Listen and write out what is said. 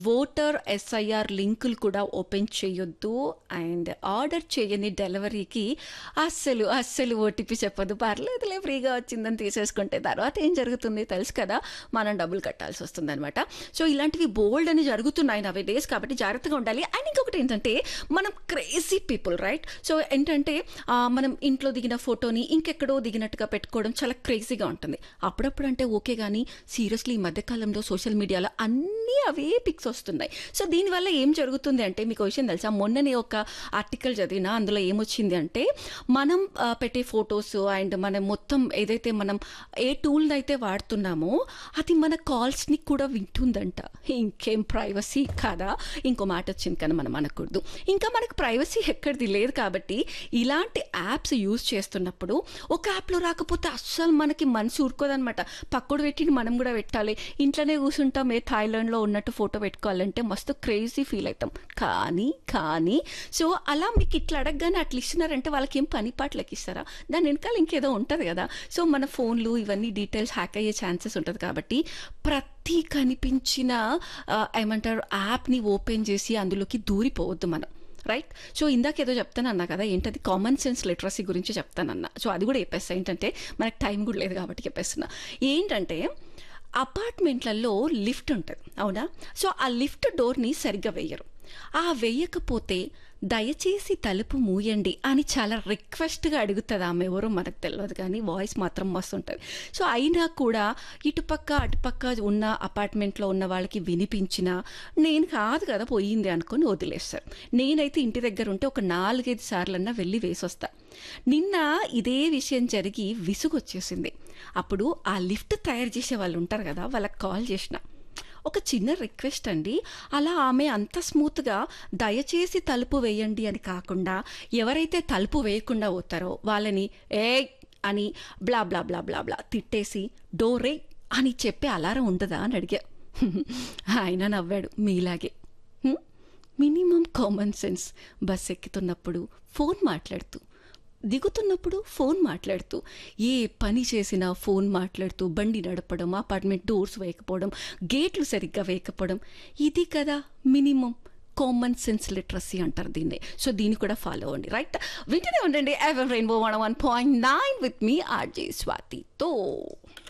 Voter SIR లింకులు కూడా open చేయొద్దు అండ్ ఆర్డర్ చేయని డెలివరీకి అస్సలు అస్సలు ఓటీపీ చెప్పదు పర్లేదులే ఫ్రీగా వచ్చిందని తీసేసుకుంటే తర్వాత ఏం జరుగుతుంది తెలుసు కదా మనం డబ్బులు కట్టాల్సి వస్తుంది అనమాట సో ఇలాంటివి బోల్డ్ అని జరుగుతున్నాయి నవే డేస్ కాబట్టి జాగ్రత్తగా ఉండాలి అండ్ ఇంకొకటి ఏంటంటే మనం క్రేజీ పీపుల్ రైట్ సో ఏంటంటే ఆ, మనం ఇంట్లో దిగిన ఫోటోని ఇంకెక్కడో దిగినట్టుగా పెట్టుకోవడం చాలా క్రేజీగా ఉంటుంది అప్పుడప్పుడు అంటే ఓకే కానీ సీరియస్లీ ఈ మధ్యకాలంలో సోషల్ మీడియాలో అన్నీ అవే పిక్స్ వస్తున్నాయి సో దీనివల్ల ఏం జరుగుతుంది అంటే మీకు విషయం తెలుసా మొన్ననే ఒక ఆర్టికల్ చదివినా అందులో ఏమొచ్చింది అంటే మనం ఆ, పెట్టే ఫొటోస్ అండ్ మనం మొత్తం ఏదైతే మనం ఏ టూల్ అయితే వాడుతున్నామో అది మన కాల్స్ని కూడా వింటుందంట ఇంకేం ప్రైవసీ కాదా ఇంకో మాట వచ్చింది కానీ మనం అనకూడదు ఇంకా మనకు ప్రైవసీ ఎక్కడిది లేదు కాబట్టి ఇలాంటి యాప్స్ యూజ్ చేస్తున్నప్పుడు ఒక యాప్లో రాకపోతే అస్సలు మనకి మనసు ఊరుకోదనమాట పక్కడు పెట్టి మనం కూడా పెట్టాలి ఇంట్లోనే కూర్చుంటాం ఏ థాయిలాండ్లో ఉన్నట్టు ఫోటో పెట్టుకోవాలంటే మస్తు క్రేజీ ఫీల్ అవుతాం కానీ కానీ సో అలా మీకు ఇట్లా అడగగానే అట్లా ఇస్తున్నారంటే వాళ్ళకి ఏం పని పాటలకి ఇస్తారా దాని వెనకాల ఇంకేదో ఉంటుంది కదా సో మన ఫోన్లు ఇవన్నీ డీటెయిల్స్ హ్యాక్ అయ్యే ఛాన్సెస్ ఉంటుంది కాబట్టి ప్రతి కనిపించిన ఆ, ఏమంటారు యాప్ని ఓపెన్ చేసి అందులోకి దూరిపోవద్దు మనం రైట్ సో ఇందాక ఏదో చెప్తానన్నా కదా ఏంటది కామన్ సెన్స్ లిటరసీ గురించి చెప్తానన్నా సో అది కూడా చెప్పేస్తా ఏంటంటే మనకు టైం కూడా లేదు కాబట్టి చెప్పేస్తున్నా ఏంటంటే అపార్ట్మెంట్లలో లిఫ్ట్ ఉంటుంది అవునా సో ఆ లిఫ్ట్ డోర్ని సరిగ్గా వేయరు ఆ వేయకపోతే దయచేసి తలుపు మూయండి అని చాలా రిక్వెస్ట్గా అడుగుతుంది ఆమె ఎవరో మనకు తెలియదు కానీ వాయిస్ మాత్రం మస్తు ఉంటుంది సో అయినా కూడా ఇటుపక్క అటుపక్క ఉన్న అపార్ట్మెంట్లో ఉన్న వాళ్ళకి వినిపించినా నేను కాదు కదా పోయింది అనుకొని వదిలేస్తారు నేనైతే ఇంటి దగ్గర ఉంటే ఒక నాలుగైదు సార్లన్నా వెళ్ళి వేసొస్తా నిన్న ఇదే విషయం జరిగి విసుగు వచ్చేసింది అప్పుడు ఆ లిఫ్ట్ తయారు చేసే వాళ్ళు ఉంటారు కదా వాళ్ళకి కాల్ చేసిన ఒక చిన్న రిక్వెస్ట్ అండి అలా ఆమె అంత స్మూత్గా దయచేసి తలుపు వేయండి అని కాకుండా ఎవరైతే తలుపు వేయకుండా పోతారో వాళ్ళని ఏ అని బ్లా బ్లా బ్లా బ్లా బ్లా తిట్టేసి డోరే అని చెప్పే అలారం ఉండదా అని అడిగా ఆయన నవ్వాడు మీలాగే హ్మ్? మినిమం కామన్ సెన్స్ బస్ ఎక్కుతున్నప్పుడు ఫోన్ మాట్లాడుతూ దిగుతున్నప్పుడు ఫోన్ మాట్లాడుతూ ఏ పని చేసినా ఫోన్ మాట్లాడుతూ బండి నడపడం అపార్ట్మెంట్ డోర్స్ వేయకపోవడం గేట్లు సరిగ్గా వేయకపోవడం ఇది కదా మినిమం కామన్ సెన్స్ లిటరసీ అంటారు దీన్ని సో దీన్ని కూడా ఫాలో అవ్వండి రైట్ వింటూనే ఉండండి ever rainbow one one point nine with me RJ స్వాతితో